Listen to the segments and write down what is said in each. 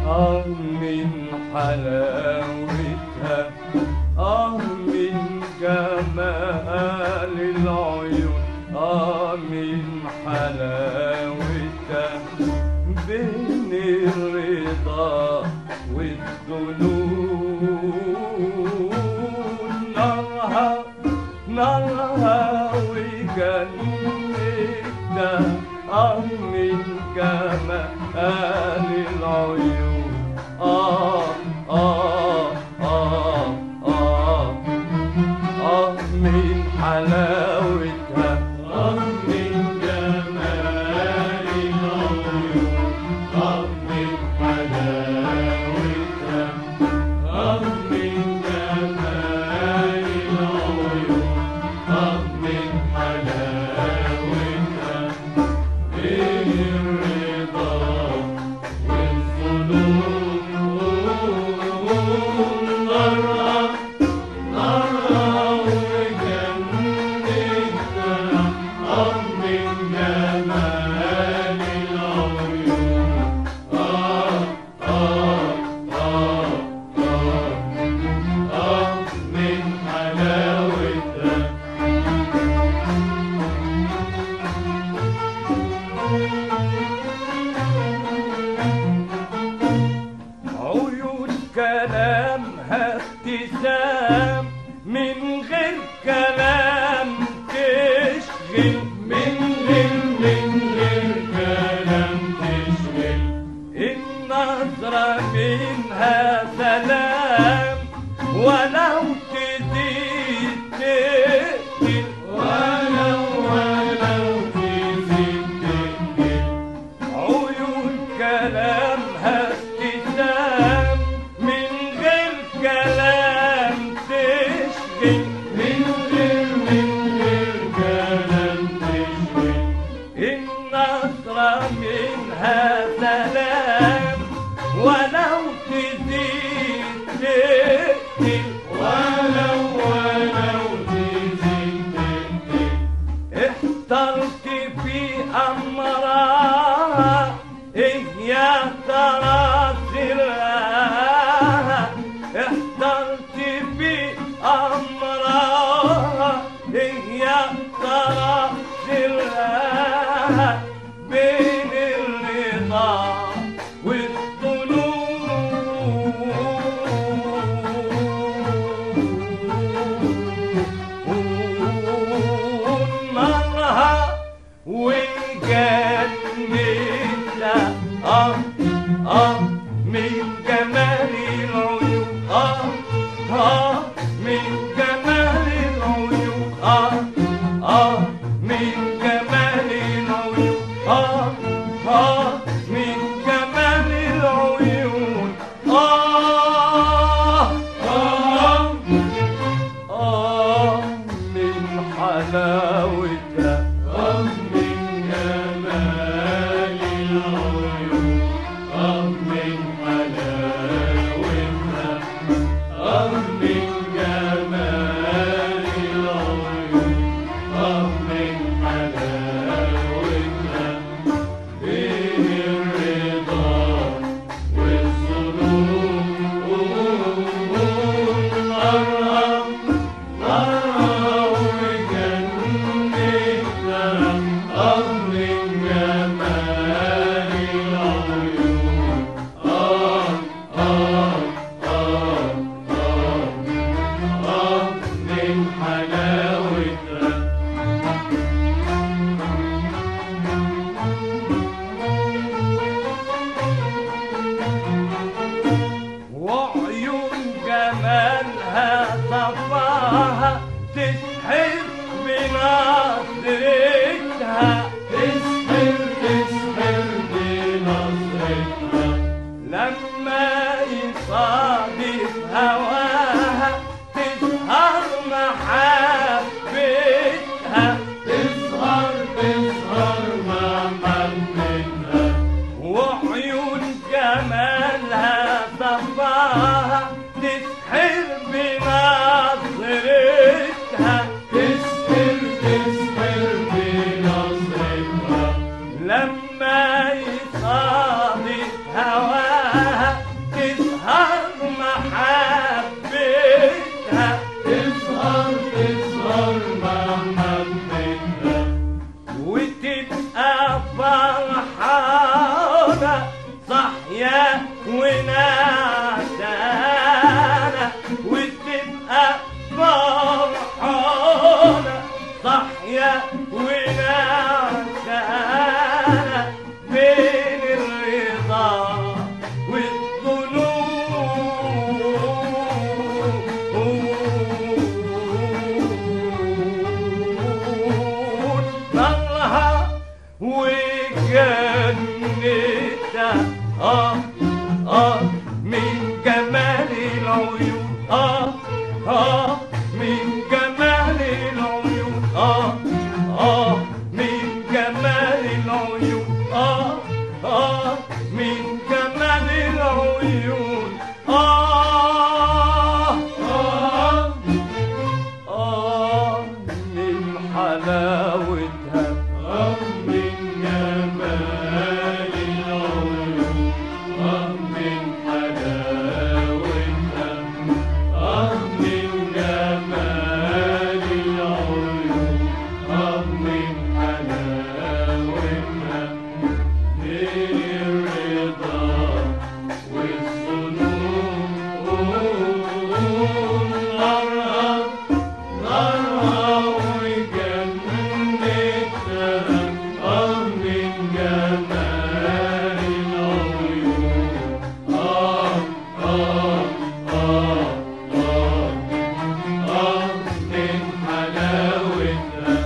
آه من حلاوتها آه من جمال العيون آه من حلاوتها بين الرضا والظنون نارها نارها وجنتها آه من جمال العيون آه آه آه آه آه من حلاوتها آه من جمال العيون آه من حلاوتها آه من جمال العيون آه من حلاوتها إيه الرضا والظنون نارها نارها وجنتها آه من جمال العيون آه آه آه آه آه من حلاوتها عيون كلامها ابتسام من غير كلام تشغل من غير من غير كلام تشغل النظرة منها سلام ولو تزيد تقتل ولو ولو تزيد تقتل عيون كلامها ابتسام من غير كلام تشغل من غير من غير كلام تشغل النصرة منها سلام ولو تزيد تقتل ولو ولو تزيد تقتل احترت في أمرها إيه يا ترى سرها احترت في أمرها إيه يا ترى سرها بين الرضا والظنون مرها وجنتها آه آه من جمال العيون آه آه من جمال العيون آه آه من جمال العيون آه آه من جمال العيون آه آه آه من حلاوتها آه من جمال العيون آه من حلاوتها آه من جمال العيون آه من حلاوتها إيه الرضا والسرور أرهب أرهب وجنتها أرض من جمال العيون آه آه آه آه آه من حلاوتها وعيون جمالها صفاها تسحر بنظرتها تسحر تسحر بنظرتها لما يصادف هواها تسهر محبتها تسهر تسهر محبتها وعيون جمالها صفاها تسحر بنظرتها تسحر تسحر بنظرتها لما يصادف هواها ونعسانة وتبقى فرحانة صحية ونعسانة بين الرضا والظنون نارها وجنتها اه اه من جمال العيون اه اه من جمال العيون اه اه من جمال العيون اه اه من جمال العيون آه آه آه من حلاوتها آه من جمال العيون آه من حلاوتها آه من جمال العيون آه من حلاوتها من الرضا والظنون نارها نارها وجنتها آه من جمال العيون آه آه آه آه آه من حلاوتها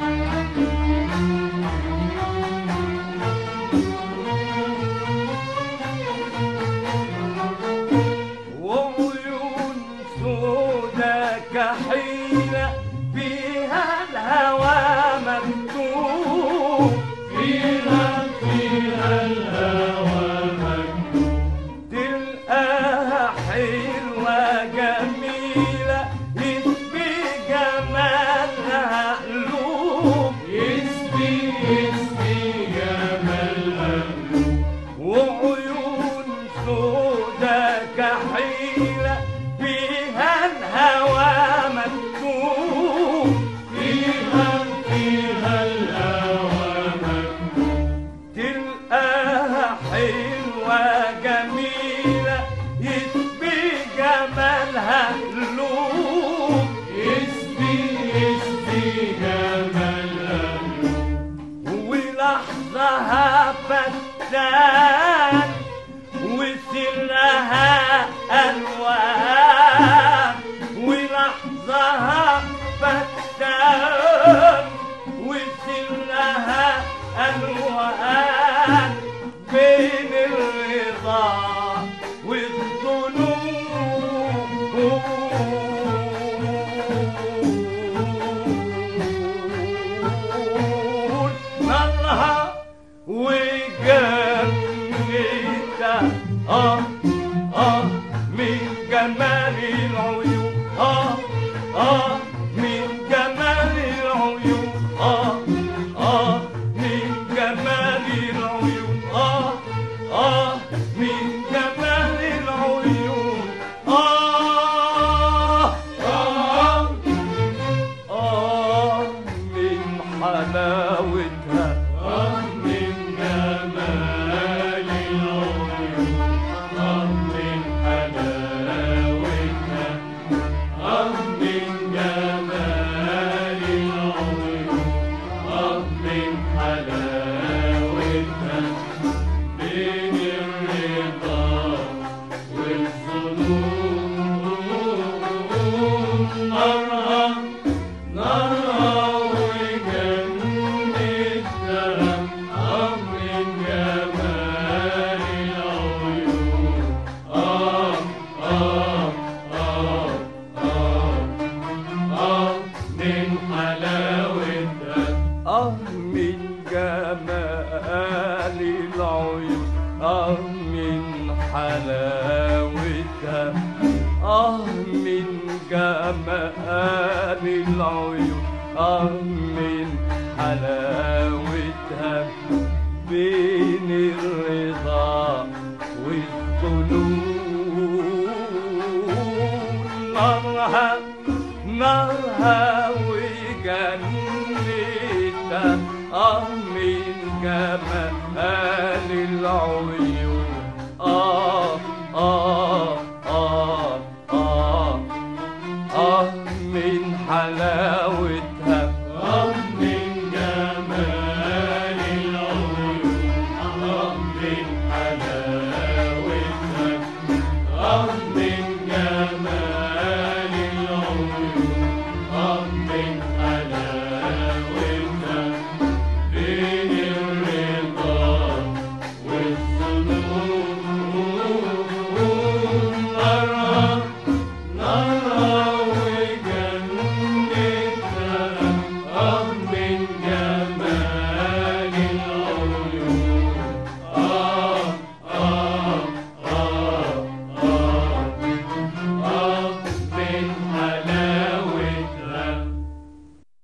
وعيون سودا كحيلة فيها الهوى مكتوب فيها فيها الهوى مكتوب تلقاها حلوة جميلة يسبي جمالها قلوب يسبي يسبي جمالها قلوب وعيون سودا كحيلة فيها الهوى مكتوب فيها فيها الهوى مكتوب تلقاها حلوة جميلة يسبي جمالها قلوب يسبي يسبي جمالها قلوب ولحظها فتان وسرها ألوان ولحظها فتان وسرها ألوان بين الرضا والظنون نارها وجنتها آه آه من جمال العيون آه آه من جمال العيون آه آه من جمال العيون آه آه من جمال العيون آه آه آه من حلاوتها آه من جمال العيون آه من حلاوتها آه من جمال العيون آه من حلاوتها بين الرضا والظنون نارها نارها وجنتها آه من جمال العيون آه آه آه آه آه من حلاوتها آه من جمال العيون آه من حلاوتها آه من جمال العيون آه من حلاوتها بين الرضا والظنون